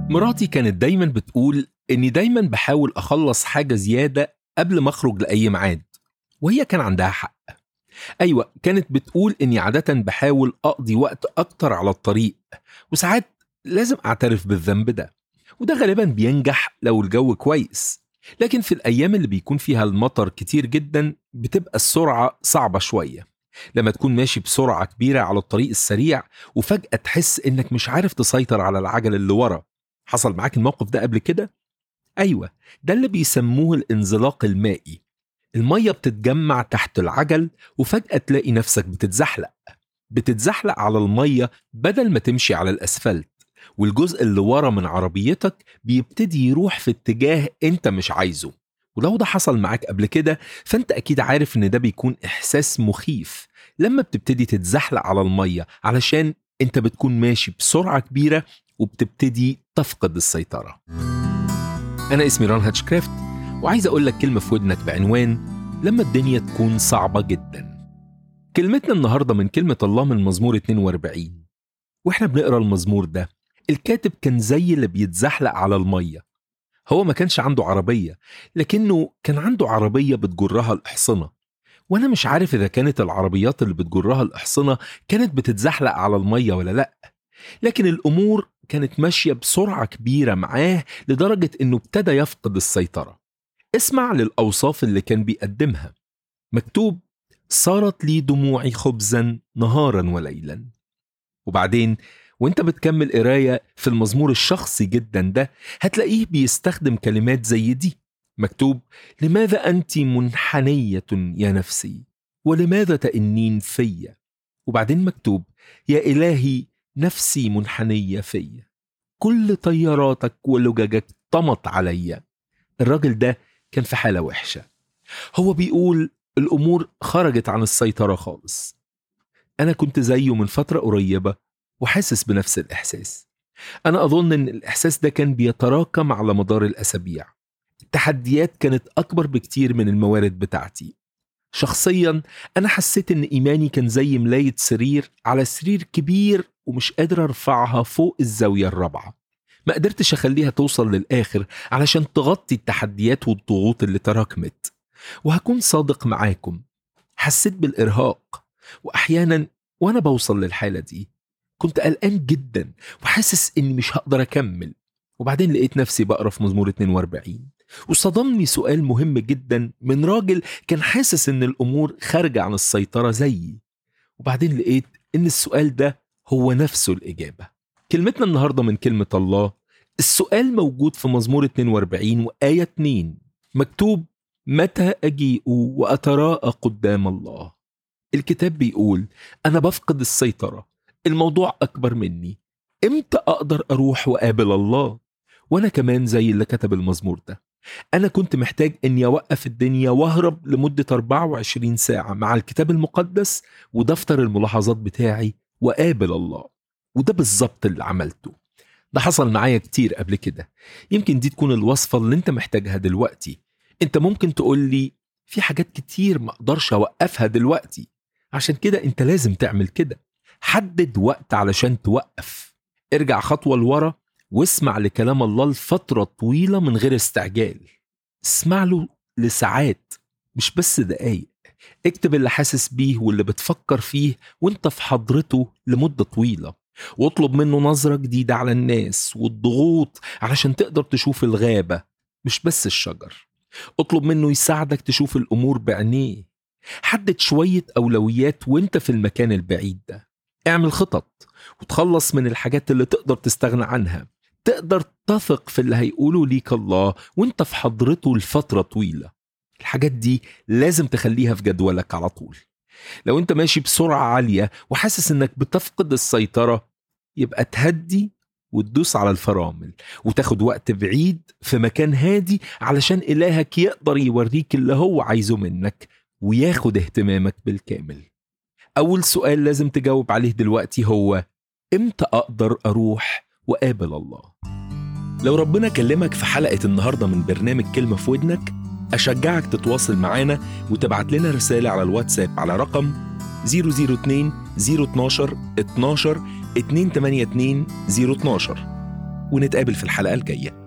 مراتي كانت دايما بتقول إني دايما بحاول أخلص حاجة زيادة قبل ما أخرج لأي ميعاد وهي كان عندها حق أيوة كانت بتقول إني عادة بحاول أقضي وقت أكتر على الطريق وساعات لازم أعترف بالذنب ده وده غالبا بينجح لو الجو كويس لكن في الأيام اللي بيكون فيها المطر كتير جدا بتبقى السرعة صعبة شوية لما تكون ماشي بسرعة كبيرة على الطريق السريع وفجأة تحس إنك مش عارف تسيطر على العجل اللي ورا حصل معاك الموقف ده قبل كده؟ أيوة ده اللي بيسموه الانزلاق المائي المية بتتجمع تحت العجل وفجأة تلاقي نفسك بتتزحلق بتتزحلق على المية بدل ما تمشي على الأسفلت والجزء اللي ورا من عربيتك بيبتدي يروح في اتجاه انت مش عايزه ولو ده حصل معاك قبل كده فانت اكيد عارف ان ده بيكون احساس مخيف لما بتبتدي تتزحلق على المية علشان انت بتكون ماشي بسرعة كبيرة وبتبتدي تفقد السيطرة أنا اسمي ران هاتشكرافت وعايز أقول لك كلمة في ودنك بعنوان لما الدنيا تكون صعبة جدا كلمتنا النهاردة من كلمة الله من مزمور 42 وإحنا بنقرأ المزمور ده الكاتب كان زي اللي بيتزحلق على المية هو ما كانش عنده عربية لكنه كان عنده عربية بتجرها الإحصنة وأنا مش عارف إذا كانت العربيات اللي بتجرها الإحصنة كانت بتتزحلق على المية ولا لأ لكن الأمور كانت ماشية بسرعة كبيرة معاه لدرجة إنه ابتدى يفقد السيطرة اسمع للأوصاف اللي كان بيقدمها مكتوب صارت لي دموعي خبزا نهارا وليلا وبعدين وانت بتكمل قراية في المزمور الشخصي جدا ده هتلاقيه بيستخدم كلمات زي دي مكتوب لماذا أنت منحنية يا نفسي ولماذا تأنين فيا وبعدين مكتوب يا إلهي نفسي منحنية فيا كل طياراتك ولججك طمت عليا الراجل ده كان في حالة وحشة هو بيقول الأمور خرجت عن السيطرة خالص أنا كنت زيه من فترة قريبة وحاسس بنفس الإحساس أنا أظن إن الإحساس ده كان بيتراكم على مدار الأسابيع التحديات كانت أكبر بكتير من الموارد بتاعتي شخصيا أنا حسيت إن إيماني كان زي ملاية سرير على سرير كبير ومش قادر أرفعها فوق الزاوية الرابعة ما قدرتش أخليها توصل للآخر علشان تغطي التحديات والضغوط اللي تراكمت وهكون صادق معاكم حسيت بالإرهاق وأحيانا وأنا بوصل للحالة دي كنت قلقان جدا وحاسس إني مش هقدر أكمل وبعدين لقيت نفسي بقرا في مزمور 42 وصدمني سؤال مهم جدا من راجل كان حاسس إن الأمور خارجة عن السيطرة زيي وبعدين لقيت إن السؤال ده هو نفسه الإجابة كلمتنا النهاردة من كلمة الله السؤال موجود في مزمور 42 وآية 2 مكتوب متى أجيء وأتراءى قدام الله الكتاب بيقول أنا بفقد السيطرة الموضوع أكبر مني إمتى أقدر أروح وقابل الله وأنا كمان زي اللي كتب المزمور ده أنا كنت محتاج إني أوقف الدنيا وأهرب لمدة 24 ساعة مع الكتاب المقدس ودفتر الملاحظات بتاعي وقابل الله وده بالظبط اللي عملته ده حصل معايا كتير قبل كده يمكن دي تكون الوصفة اللي انت محتاجها دلوقتي انت ممكن تقول لي في حاجات كتير ما اقدرش اوقفها دلوقتي عشان كده انت لازم تعمل كده حدد وقت علشان توقف ارجع خطوة لورا واسمع لكلام الله لفترة طويلة من غير استعجال اسمع له لساعات مش بس دقايق اكتب اللي حاسس بيه واللي بتفكر فيه وانت في حضرته لمدة طويلة واطلب منه نظرة جديدة على الناس والضغوط علشان تقدر تشوف الغابة مش بس الشجر اطلب منه يساعدك تشوف الأمور بعينيه حدد شوية أولويات وانت في المكان البعيد ده اعمل خطط وتخلص من الحاجات اللي تقدر تستغنى عنها تقدر تثق في اللي هيقوله ليك الله وانت في حضرته لفترة طويلة الحاجات دي لازم تخليها في جدولك على طول لو انت ماشي بسرعة عالية وحاسس انك بتفقد السيطرة يبقى تهدي وتدوس على الفرامل وتاخد وقت بعيد في مكان هادي علشان إلهك يقدر يوريك اللي هو عايزه منك وياخد اهتمامك بالكامل أول سؤال لازم تجاوب عليه دلوقتي هو إمتى أقدر أروح وقابل الله لو ربنا كلمك في حلقة النهاردة من برنامج كلمة في ودنك أشجعك تتواصل معانا وتبعت لنا رسالة على الواتساب على رقم 002 012 12 282 012 ونتقابل في الحلقة الجاية